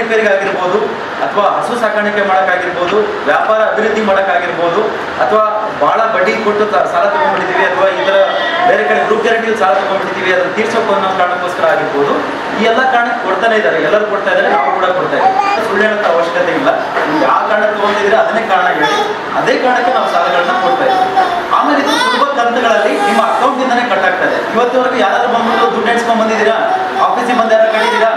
ರಿಪೇರಿಗಾಗಿರ್ಬೋದು ಅಥವಾ ಹಸು ಸಾಕಾಣಿಕೆ ಮಾಡೋಕ್ಕಾಗಿರ್ಬೋದು ವ್ಯಾಪಾರ ಅಭಿವೃದ್ಧಿ ಮಾಡೋಕ್ಕಾಗಿರ್ಬೋದು ಅಥವಾ ಭಾಳ ಬಡ್ಡಿ ಕೊಟ್ಟು ತ- ಸಾಲ ತಗೊಂಡ್ಬಿಟ್ಟಿದ್ದೀವಿ ಅಥವಾ ಇದರ ಬೇರೆ ಕಡೆ ಗ್ರೂಪ್ ಗ್ಯಾರಂಟಿ ಸಾಲ ತಗೊಂಡ್ಬಿಟ್ಟಿದ್ದೀವಿ ಅದನ್ನು ತೀರ್ಸೋಕೆ ಅನ್ನೋ ಕಾರಣಕ್ಕೋಸ್ಕರ ಆಗಿರ್ಬೋದು ಈ ಎಲ್ಲ ಕಾರಣಕ್ಕೆ ಕೊಡ್ತಾನೆ ಇದ್ದಾರೆ ಎಲ್ಲರೂ ಕೊಡ್ತಾ ಇದ್ದಾರೆ ನಾವು ಕೂಡ ಕೊಡ್ತಾ ಇದ್ದೀವಿ ಸುಳ್ಳು ಹೇಳೋಂಥ ಅವಶ್ಯಕತೆ ಇಲ್ಲ ನೀವು ಯಾವ ಕಾರಣಕ್ಕೆ ತಗೊಂಡಿದ್ರೆ ಅದನ್ನೇ ಕಾರಣ ಹೇಳಿ ಅದೇ ಕಾರಣಕ್ಕೆ ನಾವು ಸಾಲಗಳನ್ನ ಕೊಡ್ತಾ ಇದ್ದೀವಿ ಆಮೇಲೆ ಇದು ಸುಲಭ ಕಂತುಗಳಲ್ಲಿ ನಿಮ್ಮ ಅಕೌಂಟಿಂದನೇ ಕಟ್ ಆಗ್ತಾ ಇದೆ ಇವತ್ತಿವರೆಗೂ ಯಾರಾದ್ರೂ ಬಂದ್ಬಿಟ್ಟು ದುಡ್ಡು ಎಣಿಸ್ಕೊಂಡ್ ಬಂದಿದ್ದೀರಾ ಆಫೀಸಿಗೆ ಬಂದು ಯಾರು ಕಟ್ಟಿದ್ದೀರಾ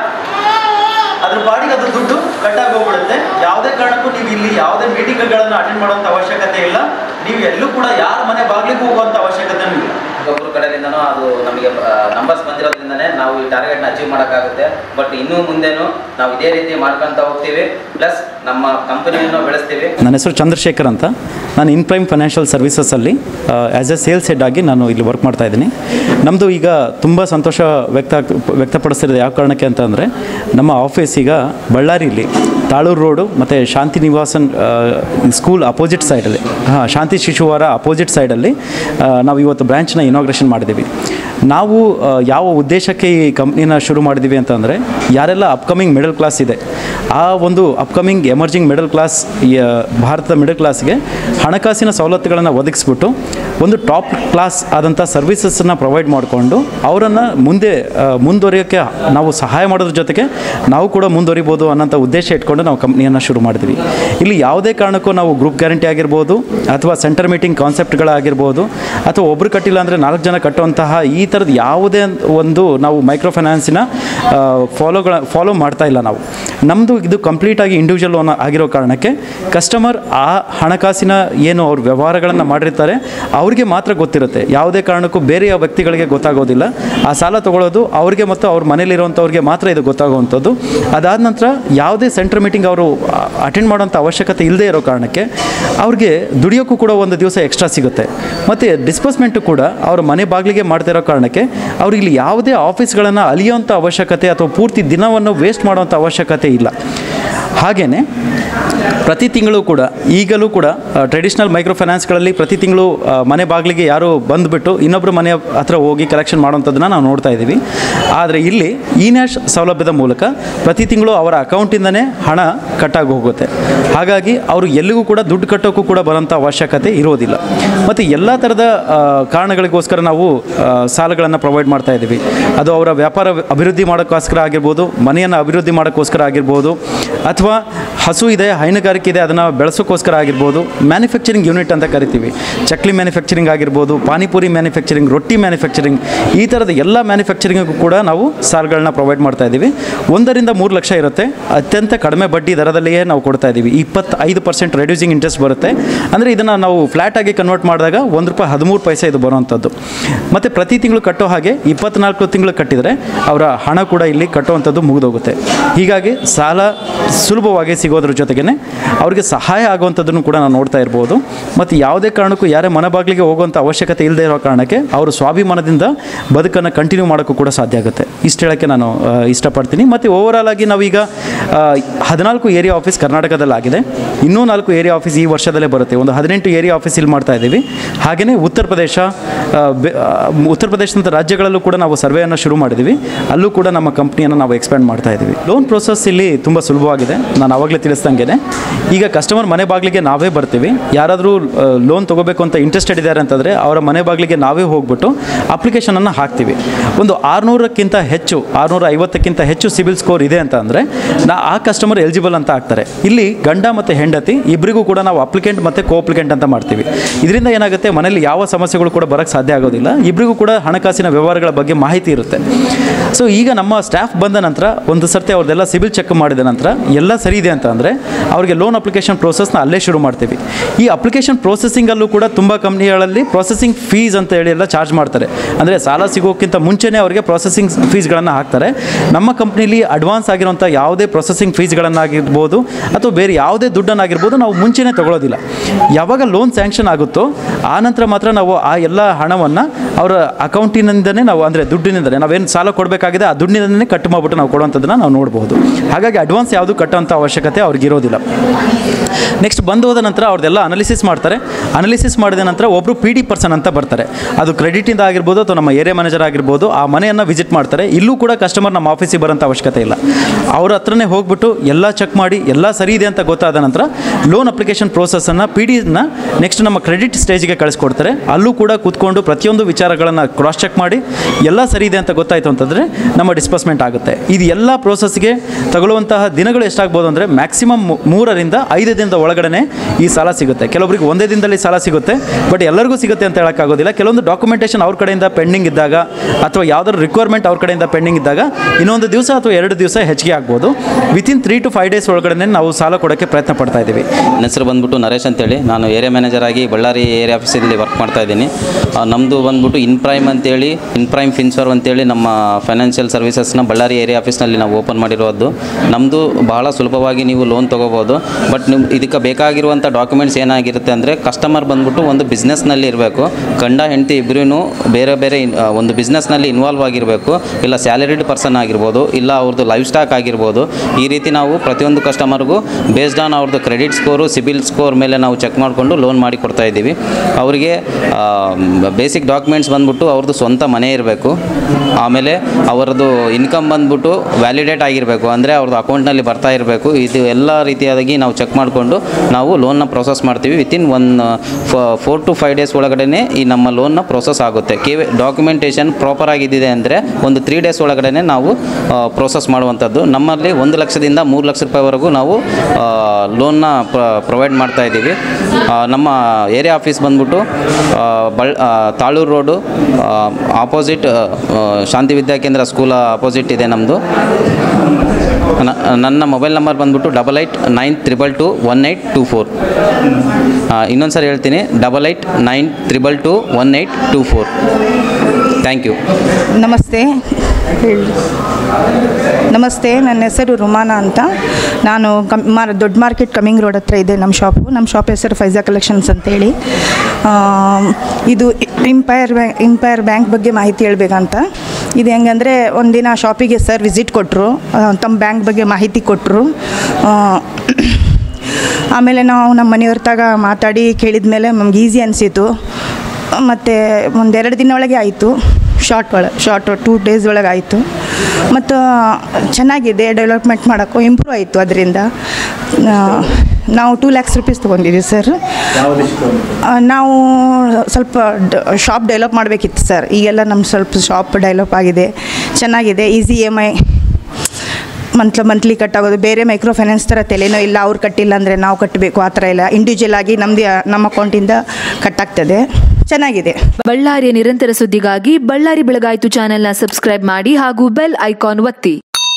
ಅದ್ರ ಪಾಡಿಗೆ ಅದು ದುಡ್ಡು ಕಟ್ಟಾಗಿ ಹೋಗ್ಬಿಡುತ್ತೆ ಯಾವುದೇ ಕಾರಣಕ್ಕೂ ನೀವು ಇಲ್ಲಿ ಯಾವುದೇ ಮೀಟಿಂಗ್ಗಳನ್ನು ಅಟೆಂಡ್ ಮಾಡುವಂಥ ಅವಶ್ಯಕತೆ ಇಲ್ಲ ನೀವು ಎಲ್ಲೂ ಕೂಡ ಯಾರ ಮನೆ ಬಾಗಿಲಿಗೂ ಹೋಗುವಂಥ ಅವಶ್ಯಕತೆನೂ ಇಲ್ಲ ಒಬ್ಬರ ಕಡೆಯಿಂದನೂ ಅದು ನಮಗೆ ನಂಬರ್ಸ್ ಬಂದಿರೋದ್ರಿಂದನೇ ನಾವು ಈ ಟಾರ್ಗೆಟ್ನ ಅಚೀವ್ ಮಾಡೋಕ್ಕಾಗುತ್ತೆ ಬಟ್ ಇನ್ನೂ ಮುಂದೆನೂ ನಾವು ಇದೇ ರೀತಿ ಮಾಡ್ಕೊತ ಹೋಗ್ತೀವಿ ಪ್ಲಸ್ ನಮ್ಮ ಕಂಪನಿಯನ್ನು ಬೆಳೆಸ್ತೀವಿ ನನ್ನ ಹೆಸರು ಚಂದ್ರಶೇಖರ್ ಅಂತ ನಾನು ಇನ್ ಪ್ರೈಮ್ ಫೈನಾನ್ಷಿಯಲ್ ಸರ್ವಿಸಸಲ್ಲಿ ಆ್ಯಸ್ ಎ ಸೇಲ್ಸ್ ಹೆಡ್ ಆಗಿ ನಾನು ಇಲ್ಲಿ ವರ್ಕ್ ಮಾಡ್ತಾ ಇದ್ದೀನಿ ನಮ್ಮದು ಈಗ ತುಂಬ ಸಂತೋಷ ವ್ಯಕ್ತ ವ್ಯಕ್ತಪಡಿಸ್ತಿರೋದು ಯಾವ ಕಾರಣಕ್ಕೆ ಅಂತ ಅಂದರೆ ನಮ್ಮ ಆಫೀಸ್ ಈಗ ಬಳ್ಳಾರಿಯಲ್ಲಿ ತಾಳೂರು ರೋಡು ಮತ್ತು ಶಾಂತಿ ನಿವಾಸನ್ ಸ್ಕೂಲ್ ಅಪೋಸಿಟ್ ಸೈಡಲ್ಲಿ ಹಾಂ ಶಾಂತಿ ಶಿಶುವಾರ ಅಪೋಸಿಟ್ ಸೈಡಲ್ಲಿ ಆ, ನಾವು ಇವತ್ತು ಬ್ರ್ಯಾಂಚ್ನ ಇನಾಗ್ರೇಷನ್ ಮಾಡಿದ್ದೀವಿ ನಾವು ಆ, ಯಾವ ಉದ್ದೇಶಕ್ಕೆ ಈ ಕಂಪ್ನಿನ ಶುರು ಮಾಡಿದ್ದೀವಿ ಅಂತಂದರೆ ಯಾರೆಲ್ಲ ಅಪ್ಕಮಿಂಗ್ ಮಿಡಲ್ ಕ್ಲಾಸ್ ಇದೆ ಆ ಒಂದು ಅಪ್ಕಮಿಂಗ್ ಎಮರ್ಜಿಂಗ್ ಮಿಡಲ್ ಕ್ಲಾಸ್ ಭಾರತದ ಮಿಡಲ್ ಕ್ಲಾಸ್ಗೆ ಹಣಕಾಸಿನ ಸವಲತ್ತುಗಳನ್ನು ಒದಗಿಸ್ಬಿಟ್ಟು ಒಂದು ಟಾಪ್ ಕ್ಲಾಸ್ ಆದಂಥ ಸರ್ವಿಸಸ್ಸನ್ನು ಪ್ರೊವೈಡ್ ಮಾಡಿಕೊಂಡು ಅವರನ್ನು ಮುಂದೆ ಆ, ಮುಂದುವರಿಯೋಕ್ಕೆ ನಾವು ಸಹಾಯ ಮಾಡೋದ್ರ ಜೊತೆಗೆ ನಾವು ಕೂಡ ಮುಂದುವರಿಬೋದು ಅನ್ನೋಂಥ ಉದ್ದೇಶ ಇಟ್ಕೊಂಡು ನಾವು ಕಂಪ್ನಿಯನ್ನು ಶುರು ಮಾಡಿದ್ವಿ ಇಲ್ಲಿ ಯಾವುದೇ ಕಾರಣಕ್ಕೂ ನಾವು ಗ್ರೂಪ್ ಗ್ಯಾರಂಟಿ ಆಗಿರ್ಬೋದು ಅಥವಾ ಸೆಂಟರ್ ಮೀಟಿಂಗ್ ಕಾನ್ಸೆಪ್ಟ್ಗಳಾಗಿರ್ಬೋದು ಅಥವಾ ಒಬ್ಬರು ಕಟ್ಟಿಲ್ಲ ಅಂದರೆ ನಾಲ್ಕು ಜನ ಕಟ್ಟುವಂತಹ ಈ ಥರದ ಯಾವುದೇ ಒಂದು ನಾವು ಮೈಕ್ರೋ ಫೈನಾನ್ಸಿನ ಫಾಲೋಗಳ ಫಾಲೋ ಮಾಡ್ತಾ ಇಲ್ಲ ನಾವು ನಮ್ಮದು ಇದು ಕಂಪ್ಲೀಟಾಗಿ ಇಂಡಿವಿಜುವಲ್ ಲೋನ್ ಆಗಿರೋ ಕಾರಣಕ್ಕೆ ಕಸ್ಟಮರ್ ಆ ಹಣಕಾಸಿನ ಏನು ಅವ್ರ ವ್ಯವಹಾರಗಳನ್ನು ಮಾಡಿರ್ತಾರೆ ಅವ್ರಿಗೆ ಮಾತ್ರ ಗೊತ್ತಿರುತ್ತೆ ಯಾವುದೇ ಕಾರಣಕ್ಕೂ ಬೇರೆ ವ್ಯಕ್ತಿಗಳಿಗೆ ಗೊತ್ತಾಗೋದಿಲ್ಲ ಆ ಸಾಲ ತಗೊಳ್ಳೋದು ಅವ್ರಿಗೆ ಮತ್ತು ಅವ್ರ ಮನೇಲಿರುವಂಥವ್ರಿಗೆ ಮಾತ್ರ ಇದು ಗೊತ್ತಾಗುವಂಥದ್ದು ಅದಾದ ನಂತರ ಯಾವುದೇ ಸೆಂಟ್ರ್ ಮೀಟಿಂಗ್ ಅವರು ಅಟೆಂಡ್ ಮಾಡೋಂಥ ಅವಶ್ಯಕತೆ ಇಲ್ಲದೆ ಇರೋ ಕಾರಣಕ್ಕೆ ಅವ್ರಿಗೆ ದುಡಿಯೋಕ್ಕೂ ಕೂಡ ಒಂದು ದಿವಸ ಎಕ್ಸ್ಟ್ರಾ ಸಿಗುತ್ತೆ ಮತ್ತು ಡಿಸ್ಬರ್ಸ್ಮೆಂಟು ಕೂಡ ಅವ್ರ ಮನೆ ಬಾಗಿಲಿಗೆ ಮಾಡ್ತಾ ಇರೋ ಕಾರಣಕ್ಕೆ ಅವ್ರು ಇಲ್ಲಿ ಯಾವುದೇ ಆಫೀಸ್ಗಳನ್ನು ಅಲಿಯೋಂಥ ಅವಶ್ಯಕತೆ ಅಥವಾ ಪೂರ್ತಿ ದಿನವನ್ನು ವೇಸ್ಟ್ ಮಾಡೋಂಥ ಅವಶ್ಯಕತೆ ಇಲ್ಲ ಹಾಗೆಯೇ ಪ್ರತಿ ತಿಂಗಳು ಕೂಡ ಈಗಲೂ ಕೂಡ ಟ್ರೆಡಿಷ್ನಲ್ ಮೈಕ್ರೋ ಫೈನಾನ್ಸ್ಗಳಲ್ಲಿ ಪ್ರತಿ ತಿಂಗಳು ಆ, ಮನೆ ಬಾಗಿಲಿಗೆ ಯಾರು ಬಂದುಬಿಟ್ಟು ಇನ್ನೊಬ್ಬರು ಮನೆ ಹತ್ರ ಹೋಗಿ ಕಲೆಕ್ಷನ್ ಮಾಡೋವಂಥದ್ದನ್ನ ನಾವು ನೋಡ್ತಾ ಇದ್ದೀವಿ ಆದರೆ ಇಲ್ಲಿ ಇ ನ್ಯಾಶ್ ಸೌಲಭ್ಯದ ಮೂಲಕ ಪ್ರತಿ ತಿಂಗಳು ಅವರ ಅಕೌಂಟಿಂದನೇ ಹಣ ಕಟ್ಟಾಗಿ ಹೋಗುತ್ತೆ ಹಾಗಾಗಿ ಅವರು ಎಲ್ಲಿಗೂ ಕೂಡ ದುಡ್ಡು ಕಟ್ಟೋಕ್ಕೂ ಕೂಡ ಬರೋಂಥ ಅವಶ್ಯಕತೆ ಇರೋದಿಲ್ಲ ಮತ್ತು ಎಲ್ಲ ಥರದ ಆ, ಕಾರಣಗಳಿಗೋಸ್ಕರ ನಾವು ಸಾಲಗಳನ್ನು ಪ್ರೊವೈಡ್ ಮಾಡ್ತಾ ಇದ್ದೀವಿ ಅದು ಅವರ ವ್ಯಾಪಾರ ಅಭಿವೃದ್ಧಿ ಮಾಡೋಕ್ಕೋಸ್ಕರ ಆಗಿರ್ಬೋದು ಮನೆಯನ್ನು ಅಭಿವೃದ್ಧಿ ಮಾಡೋಕ್ಕೋಸ್ಕರ ಆಗಿರ್ಬೋದು ಅಥವಾ ಹಸು ಇದೆ ಹೈನುಗಾರಿಕೆ ಇದೆ ಅದನ್ನು ಬೆಳೆಸೋಕ್ಕೋಸ್ಕರ ಆಗಿರ್ಬೋದು ಮ್ಯಾನುಫ್ಯಾಕ್ಚರಿಂಗ್ ಯೂನಿಟ್ ಅಂತ ಕರಿತೀವಿ ಚಕ್ಲಿ ಮ್ಯಾನುಫ್ಯಾಕ್ಚರಿಂಗ್ ಆಗಿರ್ಬೋದು ಪಾನಿಪುರಿ ಮ್ಯಾನುಫ್ಯಾಕ್ಚರಿಂಗ್ ರೊಟ್ಟಿ ಮ್ಯಾನುಫ್ಯಾಕ್ಚರಿಂಗ್ ಈ ಥರದ ಎಲ್ಲ ಮ್ಯಾನುಫ್ಯಾಕ್ಚರಿಂಗಿಗೂ ಕೂಡ ನಾವು ಸಾಲಗಳನ್ನ ಪ್ರೊವೈಡ್ ಮಾಡ್ತಾ ಇದ್ದೀವಿ ಒಂದರಿಂದ ಮೂರು ಲಕ್ಷ ಇರುತ್ತೆ ಅತ್ಯಂತ ಕಡಿಮೆ ಬಡ್ಡಿ ದರದಲ್ಲಿಯೇ ನಾವು ಕೊಡ್ತಾ ಇದ್ದೀವಿ ಇಪ್ಪತ್ತೈದು ಪರ್ಸೆಂಟ್ ರೆಡ್ಯೂಸಿಂಗ್ ಇಂಟ್ರೆಸ್ಟ್ ಬರುತ್ತೆ ಅಂದರೆ ಇದನ್ನು ನಾವು ಫ್ಲ್ಯಾಟಾಗಿ ಕನ್ವರ್ಟ್ ಮಾಡಿದಾಗ ಒಂದು ರೂಪಾಯಿ ಹದಿಮೂರು ಪೈಸೆ ಇದು ಬರುವಂಥದ್ದು ಮತ್ತು ಪ್ರತಿ ತಿಂಗಳು ಕಟ್ಟೋ ಹಾಗೆ ಇಪ್ಪತ್ನಾಲ್ಕು ತಿಂಗಳು ಕಟ್ಟಿದರೆ ಅವರ ಹಣ ಕೂಡ ಇಲ್ಲಿ ಕಟ್ಟುವಂಥದ್ದು ಮುಗಿದೋಗುತ್ತೆ ಹೀಗಾಗಿ ಸಾಲ ಸುಲಭವಾಗಿ ಸಿಗೋದ್ರ ಜೊತೆಗೇ ಅವ್ರಿಗೆ ಸಹಾಯ ಆಗುವಂಥದ್ದನ್ನು ಕೂಡ ನಾವು ನೋಡ್ತಾ ಇರ್ಬೋದು ಮತ್ತು ಯಾವುದೇ ಕಾರಣಕ್ಕೂ ಯಾರೇ ಮನೆ ಬಾಗಿಲಿಗೆ ಹೋಗುವಂಥ ಅವಶ್ಯಕತೆ ಇಲ್ಲದೆ ಇರೋ ಕಾರಣಕ್ಕೆ ಅವರು ಸ್ವಾಭಿಮಾನದಿಂದ ಬದುಕನ್ನು ಕಂಟಿನ್ಯೂ ಮಾಡೋಕ್ಕೂ ಕೂಡ ಸಾಧ್ಯ ಆಗುತ್ತೆ ಇಷ್ಟು ಹೇಳೋಕ್ಕೆ ನಾನು ಆ, ಇಷ್ಟಪಡ್ತೀನಿ ಮತ್ತು ಓವರಾಲ್ ಆಗಿ ನಾವೀಗ ಆ, ಹದಿನಾಲ್ಕು ಏರಿಯಾ ಆಫೀಸ್ ಕರ್ನಾಟಕದಲ್ಲಿ ಆಗಿದೆ ಇನ್ನೂ ನಾಲ್ಕು ಏರಿಯಾ ಆಫೀಸ್ ಈ ವರ್ಷದಲ್ಲೇ ಬರುತ್ತೆ ಒಂದು ಹದಿನೆಂಟು ಏರಿಯಾ ಆಫೀಸ್ ಇಲ್ಲಿ ಮಾಡ್ತಾ ಇದ್ದೀವಿ ಹಾಗೆಯೇ ಉತ್ತರ ಪ್ರದೇಶ ಆ, ಬೆ- ಆ, ಉತ್ತರ ಪ್ರದೇಶದಂಥ ರಾಜ್ಯಗಳಲ್ಲೂ ಕೂಡ ನಾವು ಸರ್ವೆಯನ್ನು ಶುರು ಮಾಡಿದ್ದೀವಿ ಅಲ್ಲೂ ಕೂಡ ನಮ್ಮ ಕಂಪ್ನಿಯನ್ನು ನಾವು ಎಕ್ಸ್ಪ್ಯಾಂಡ್ ಮಾಡ್ತಾ ಇದ್ದೀವಿ ಲೋನ್ ಪ್ರೊಸೆಸ್ ಇಲ್ಲಿ ತುಂಬ ಸುಲಭವಾಗಿದೆ ನಾನು ಆವಾಗಲೇ ತಿಳಿಸ್ದಂಗೆ ಈಗ ಕಸ್ಟಮರ್ ಮನೆ ಬಾಗಿಲಿಗೆ ನಾವೇ ಬರ್ತೀವಿ ಯಾರಾದರೂ ಲೋನ್ ತೊಗೋಬೇಕು ಅಂತ ಇಂಟ್ರೆಸ್ಟೆಡ್ ಇದ್ದಾರೆ ಅಂತಂದರೆ ಅವರ ಮನೆ ಬಾಗಿಲಿಗೆ ನಾವೇ ಹೋಗ್ಬಿಟ್ಟು ಅಪ್ಲಿಕೇಶನನ್ನು ಹಾಕ್ತೀವಿ ಒಂದು ಆರುನೂರಕ್ಕಿಂತ ಹೆಚ್ಚು ಆರುನೂರ ಐವತ್ತಕ್ಕಿಂತ ಹೆಚ್ಚು ಸಿಬಿಲ್ ಸ್ಕೋರ್ ಇದೆ ಅಂತ ಅಂದರೆ ನಾ ಆ ಕಸ್ಟಮರ್ ಎಲಿಜಿಬಲ್ ಅಂತ ಆಗ್ತಾರೆ ಇಲ್ಲಿ ಗಂಡ ಮತ್ತು ಹೆಂಡತಿ ಇಬ್ಬರಿಗೂ ಕೂಡ ನಾವು ಅಪ್ಲಿಕೆಂಟ್ ಮತ್ತು ಕೋ ಅಪ್ಲಿಕೆಂಟ್ ಅಂತ ಮಾಡ್ತೀವಿ ಇದರಿಂದ ಏನಾಗುತ್ತೆ ಮನೇಲಿ ಯಾವ ಸಮಸ್ಯೆಗಳು ಕೂಡ ಬರೋಕ್ಕೆ ಸಾಧ್ಯ ಆಗೋದಿಲ್ಲ ಇಬ್ಬರಿಗೂ ಕೂಡ ಹಣಕಾಸಿನ ವ್ಯವಹಾರಗಳ ಬಗ್ಗೆ ಮಾಹಿತಿ ಇರುತ್ತೆ ಸೊ ಈಗ ನಮ್ಮ ಸ್ಟಾಫ್ ಬಂದ ನಂತರ ಒಂದು ಸರ್ತಿ ಅವ್ರದ್ದೆಲ್ಲ ಸಿಬಿಲ್ ಚೆಕ್ ಮಾಡಿದ ನಂತರ ಎಲ್ಲ ಸರಿ ಇದೆ ಅಂತ ಅಂದರೆ ಅವರಿಗೆ ಲೋನ್ ಅಪ್ಲಿಕೇಶನ್ ಪ್ರೋಸೆಸ್ನ ಅಲ್ಲೇ ಶುರು ಮಾಡ್ತೀವಿ ಈ ಅಪ್ಲಿಕೇಶನ್ ಪ್ರೋಸೆಸಿಂಗಲ್ಲೂ ಕೂಡ ತುಂಬ ಕಂಪ್ನಿಗಳಲ್ಲಿ ಪ್ರೊಸೆಸಿಂಗ್ ಫೀಸ್ ಅಂತ ಹೇಳಿ ಎಲ್ಲ ಚಾರ್ಜ್ ಮಾಡ್ತಾರೆ ಅಂದರೆ ಸಾಲ ಸಿಗೋಕ್ಕಿಂತ ಮುಂಚೆನೇ ಅವರಿಗೆ ಪ್ರೊಸೆಸಿಂಗ್ ಫೀಸ್ಗಳನ್ನು ಹಾಕ್ತಾರೆ ನಮ್ಮ ಕಂಪ್ನಿಲಿ ಅಡ್ವಾನ್ಸ್ ಆಗಿರುವಂಥ ಯಾವುದೇ ಪ್ರೊಸೆಸಿಂಗ್ ಫೀಸ್ಗಳನ್ನಾಗಿರ್ಬೋದು ಅಥವಾ ಬೇರೆ ಯಾವುದೇ ದುಡ್ಡನ್ನಾಗಿರ್ಬೋದು ನಾವು ಮುಂಚೆನೇ ತಗೊಳ್ಳೋದಿಲ್ಲ ಯಾವಾಗ ಲೋನ್ ಸ್ಯಾಂಕ್ಷನ್ ಆಗುತ್ತೋ ಆ ನಂತರ ಮಾತ್ರ ನಾವು ಆ ಎಲ್ಲ ಹಣವನ್ನು ಅವರ ಅಕೌಂಟಿನಿಂದನೇ ನಾವು ಅಂದರೆ ದುಡ್ಡಿನಿಂದಲೇ ನಾವೇನು ಸಾಲ ಕೊಡಬೇಕಾಗಿದೆ ಆ ದುಡ್ಡಿನಿಂದನೇ ಕಟ್ ಮಾಡಿಬಿಟ್ಟು ನಾವು ಕೊಡುವಂಥದ್ದನ್ನು ನಾವು ನೋಡ್ಬೋದು ಹಾಗಾಗಿ ಅಡ್ವಾನ್ಸ್ ಯಾವುದು ಕಟ್ಟುವಂಥ ಅವಶ್ಯಕತೆ ಅವ್ರಿಗೆ ಇರೋದಿಲ್ಲ ಆಗೋದಿಲ್ಲ ನೆಕ್ಸ್ಟ್ ಬಂದು ಹೋದ ನಂತರ ಅವ್ರದ್ದೆಲ್ಲ ಅನಾಲಿಸಿಸ್ ಮಾಡ್ತಾರೆ ಅನಾಲಿಸಿಸ್ ಮಾಡಿದ ನಂತರ ಒಬ್ಬರು ಪಿ ಡಿ ಪರ್ಸನ್ ಅಂತ ಬರ್ತಾರೆ ಅದು ಕ್ರೆಡಿಟಿಂದ ಆಗಿರ್ಬೋದು ಅಥವಾ ನಮ್ಮ ಏರಿಯಾ ಮ್ಯಾನೇಜರ್ ಆಗಿರ್ಬೋದು ಆ ಮನೆಯನ್ನು ವಿಸಿಟ್ ಮಾಡ್ತಾರೆ ಇಲ್ಲೂ ಕೂಡ ಕಸ್ಟಮರ್ ನಮ್ಮ ಆಫೀಸಿಗೆ ಬರೋಂಥ ಅವಶ್ಯಕತೆ ಇಲ್ಲ ಅವ್ರ ಹತ್ರನೇ ಹೋಗ್ಬಿಟ್ಟು ಎಲ್ಲ ಚೆಕ್ ಮಾಡಿ ಎಲ್ಲ ಸರಿ ಇದೆ ಅಂತ ಗೊತ್ತಾದ ನಂತರ ಲೋನ್ ಅಪ್ಲಿಕೇಶನ್ ಪ್ರೋಸೆಸ್ಸನ್ನು ಪಿ ಡಿನ ನೆಕ್ಸ್ಟ್ ನಮ್ಮ ಕ್ರೆಡಿಟ್ ಸ್ಟೇಜ್ಗೆ ಕಳಿಸ್ಕೊಡ್ತಾರೆ ಅಲ್ಲೂ ಕೂಡ ಕೂತ್ಕೊಂಡು ಪ್ರತಿಯೊಂದು ವಿಚಾರಗಳನ್ನು ಕ್ರಾಸ್ ಚೆಕ್ ಮಾಡಿ ಎಲ್ಲ ಸರಿ ಇದೆ ಅಂತ ಗೊತ್ತಾಯಿತು ಅಂತಂದರೆ ನಮ್ಮ ಡಿಸ್ಬರ್ಸ್ಮೆಂಟ್ ಆಗುತ್ತೆ ಇದು ಎಲ್ಲ ಪ್ರೋಸೆಸ್ಗೆ ತಗೊಳ್ಳುವಂತಹ ದಿನಗಳು ಎಷ್ಟಾಗ್ಬೋದು ಅಂದರೆ ಮ್ಯಾಕ್ಸಿಮಮ್ ಮೂರರಿಂದ ಐದು ದಿನದ ಒಳಗಡೆ ಈ ಸಾಲ ಸಿಗುತ್ತೆ ಕೆಲವೊಬ್ಬರಿಗೆ ಒಂದೇ ದಿನದಲ್ಲಿ ಸಾಲ ಸಿಗುತ್ತೆ ಬಟ್ ಎಲ್ಲರಿಗೂ ಸಿಗುತ್ತೆ ಅಂತ ಹೇಳೋಕ್ಕಾಗೋದಿಲ್ಲ ಕೆಲವೊಂದು ಡಾಕ್ಯುಮೆಂಟೇಷನ್ ಅವ್ರ ಕಡೆಯಿಂದ ಪೆಂಡಿಂಗ್ ಇದ್ದಾಗ ಅಥವಾ ಯಾವ್ದಾದ್ರು ರಿಕ್ವೈರ್ಮೆಂಟ್ ಅವ್ರ ಕಡೆಯಿಂದ ಪೆಂಡಿಂಗ್ ಇದ್ದಾಗ ಇನ್ನೊಂದು ದಿವಸ ಅಥವಾ ಎರಡು ದಿವಸ ಹೆಚ್ಚಿಗೆ ಆಗ್ಬೋದು within three to five days ಒಳಗಡೆ ನಾವು ಸಾಲ ಕೊಡೋಕ್ಕೆ ಪ್ರಯತ್ನ ಪಡ್ತಾ ಇದ್ದೀವಿ ನನ್ನ ಹೆಸರು ಬಂದ್ಬಿಟ್ಟು ನರೇಶ್ ಅಂತೇಳಿ ನಾನು ಏರಿಯಾ ಮ್ಯಾನೇಜರ್ ಆಗಿ ಬಳ್ಳಾರಿ ಏರಿಯಾ ಆಫೀಸಲ್ಲಿ ವರ್ಕ್ ಮಾಡ್ತಾ ಇದ್ದೀನಿ ಆ, ನಮ್ಮದು ಬಂದ್ಬಿಟ್ಟು ಇನ್ಪ್ರೈಮ್ ಅಂತೇಳಿ ಇನ್ಪ್ರೈಮ್ ಫಿನ್ಸರ್ವ್ ಅಂತೇಳಿ ನಮ್ಮ ಫೈನಾನ್ಷಿಯಲ್ ಸರ್ವಿಸಸ್ನ ಬಳ್ಳಾರಿ ಏರಿಯಾ ಆಫೀಸ್ನಲ್ಲಿ ನಾವು ಓಪನ್ ಮಾಡಿರೋದು ನಮ್ಮದು ಬಹಳ ಸುಲಭವಾಗಿ ನೀವು ಲೋನ್ ತೊಗೋಬೋದು ಬಟ್ ನೀವು ಇದಕ್ಕೆ ಬೇಕಾಗಿರುವಂಥ ಡಾಕ್ಯುಮೆಂಟ್ಸ್ ಏನಾಗಿರುತ್ತೆ ಅಂದರೆ ಕಸ್ಟಮರ್ ಬಂದ್ಬಿಟ್ಟು ಒಂದು ಬಿಸ್ನೆಸ್ನಲ್ಲಿ ಇರಬೇಕು ಗಂಡ ಹೆಂಡತಿ ಇಬ್ಬರೂ ಬೇರೆ ಬೇರೆ ಇನ್- ಆ, ಒಂದು ಬಿಸ್ನೆಸ್ನಲ್ಲಿ ಇನ್ವಾಲ್ವ್ ಆಗಿರಬೇಕು ಇಲ್ಲ ಸ್ಯಾಲರಿಡ್ ಪರ್ಸನ್ ಆಗಿರ್ಬೋದು ಇಲ್ಲ ಅವ್ರದ್ದು ಲೈಫ್ ಸ್ಟಾಕ್ ಆಗಿರ್ಬೋದು ಈ ರೀತಿ ನಾವು ಪ್ರತಿಯೊಂದು ಕಸ್ಟಮರ್ಗೂ ಬೇಸ್ಡ್ ಆನ್ ಅವ್ರದ್ದು ಕ್ರೆಡಿಟ್ ಸ್ಕೋರು ಸಿಬಿಲ್ ಸ್ಕೋರ್ ಮೇಲೆ ನಾವು ಚೆಕ್ ಮಾಡಿಕೊಂಡು ಲೋನ್ ಮಾಡಿ ಕೊಡ್ತಾ ಇದ್ದೀವಿ ಅವರಿಗೆ ಬೇಸಿಕ್ ಡಾಕ್ಯುಮೆಂಟ್ಸ್ ಬಂದ್ಬಿಟ್ಟು ಅವ್ರದ್ದು ಸ್ವಂತ ಮನೆ ಇರಬೇಕು ಆಮೇಲೆ ಅವರದ್ದು ಇನ್ಕಮ್ ಬಂದ್ಬಿಟ್ಟು ವ್ಯಾಲಿಡೇಟ್ ಆಗಿರಬೇಕು ಅಂದರೆ ಅವ್ರದ್ದು ಅಕೌಂಟ್ನಲ್ಲಿ ಬರ್ತಾ ಇರಬೇಕು ಇದು ಎಲ್ಲ ರೀತಿಯಾಗಿ ನಾವು ಚೆಕ್ ಮಾಡಿಕೊಂಡು ನಾವು ಲೋನ್ನ ಪ್ರೊಸೆಸ್ ಮಾಡ್ತೀವಿ within one four to five days ಒಳಗಡೆ ಈ ನಮ್ಮ ಲೋನ್ನ ಪ್ರೊಸೆಸ್ ಆಗುತ್ತೆ ಕೆ ಡಾಕ್ಯುಮೆಂಟೇಷನ್ ಪ್ರಾಪರ್ ಆಗಿದ್ದಿದೆ ಅಂದರೆ ಒಂದು ತ್ರೀ ಡೇಸ್ ಒಳಗಡೆ ನಾವು ಪ್ರೊಸೆಸ್ ಮಾಡುವಂಥದ್ದು ನಮ್ಮಲ್ಲಿ ಒಂದು ಲಕ್ಷದಿಂದ ಮೂರು ಲಕ್ಷ ರೂಪಾಯಿವರೆಗೂ ನಾವು ಲೋನ್ನ ಪ್ರೊವೈಡ್ ಮಾಡ್ತಾ ಇದ್ದೀವಿ ಆ, ನಮ್ಮ ಏರಿಯಾ ಆಫೀಸ್ ಬಂದ್ಬಿಟ್ಟು ಆ, ಬಳ್ ಆ, Taluru road opposite Shanti Vidyakendra school opposite ಇದೆ ನಮ್ಮದು ನ- ನನ್ನ ಮೊಬೈಲ್ ನಂಬರ್ ಬಂದ್ಬಿಟ್ಟು double eight nine triple two one eight two four ಇನ್ನೊಂದು ಸರಿ ಹೇಳ್ತೀನಿ double eight nine triple two one eight two four thank you ನಮಸ್ತೆ ಹೇಳಿ ನಮಸ್ತೆ ನನ್ನ ಹೆಸರು ರುಮಾನ ಅಂತ ನಾನು ಕಮ್ ಮಾರ್ ದೊಡ್ಡ ಮಾರ್ಕೆಟ್ ಕಮಿಂಗ್ ರೋಡ್ ಹತ್ರ ಇದೆ ನಮ್ಮ ಶಾಪು ನಮ್ಮ ಶಾಪ್ ಹೆಸರು ಫೈಜಾ ಕಲೆಕ್ಷನ್ಸ್ ಅಂತೇಳಿ ಆಮ್, ಇದು ಇಂಪೈರ್ ಬ್ಯಾಂಕ್ ಇಂಪೈರ್ ಬ್ಯಾಂಕ್ ಬಗ್ಗೆ ಮಾಹಿತಿ ಹೇಳ್ಬೇಕಂತ ಇದು ಹೆಂಗಂದರೆ ಒಂದಿನ ಶಾಪಿಗೆ ಸರ್ ವಿಸಿಟ್ ಕೊಟ್ಟರು ತಮ್ಮ ಬ್ಯಾಂಕ್ ಬಗ್ಗೆ ಮಾಹಿತಿ ಕೊಟ್ಟರು ಆಮೇಲೆ ನಾವು ನಮ್ಮ ಮನೆಯವ್ರ ತಾಗ ಮಾತಾಡಿ ಕೇಳಿದ ಮೇಲೆ ನಮ್ಗೆ ಈಸಿ ಅನಿಸಿತು ಮತ್ತು ಒಂದೆರಡು ದಿನ ಒಳಗೆ ಆಯಿತು ಶಾರ್ಟ್ ಒಳ ಶಾರ್ಟ್ ಟೂ ಡೇಸ್ ಒಳಗೆ ಆಯಿತು ಮತ್ತು ಚೆನ್ನಾಗಿದೆ ಡೆವಲಪ್ಮೆಂಟ್ ಮಾಡೋಕ್ಕೂ ಇಂಪ್ರೂವ್ ಆಯಿತು ಅದರಿಂದ ನಾವು ಟೂ ಲ್ಯಾಕ್ಸ್ ರುಪೀಸ್ ತೊಗೊಂಡಿದ್ದೀವಿ ಸರ್ ನಾವು ಸ್ವಲ್ಪ ಶಾಪ್ ಡೆವಲಪ್ ಮಾಡಬೇಕಿತ್ತು ಸರ್ ಈಗೆಲ್ಲ ನಮ್ಮ ಸ್ವಲ್ಪ ಶಾಪ್ ಡೆವಲಪ್ ಆಗಿದೆ ಚೆನ್ನಾಗಿದೆ easy E M I monthly monthly ಕಟ್ಟಾಗೋದು ಬೇರೆ ಮೈಕ್ರೋ ಫೈನಾನ್ಸ್ ಥರ ತಲೆನೋ ಇಲ್ಲ ಅವ್ರು ಕಟ್ಟಿಲ್ಲ ಅಂದರೆ ನಾವು ಕಟ್ಟಬೇಕು ಆ ಥರ ಇಲ್ಲ ಇಂಡಿವಿಜುವಲ್ ಆಗಿ ನಮ್ಮದು ನಮ್ಮ ಅಕೌಂಟಿಂದ ಕಟ್ಟಾಗ್ತದೆ ಚೆನ್ನಾಗಿದೆ ಬಳ್ಳಾರಿಯ ನಿರಂತರ ಸುದ್ದಿಗಾಗಿ ಬಳ್ಳಾರಿ ಬೆಳಗಾಯಿತು ಚಾನೆಲ್ನ ಸಬ್ಸ್ಕ್ರೈಬ್ ಮಾಡಿ ಹಾಗೂ ಬೆಲ್ ಐಕಾನ್ ಒತ್ತಿ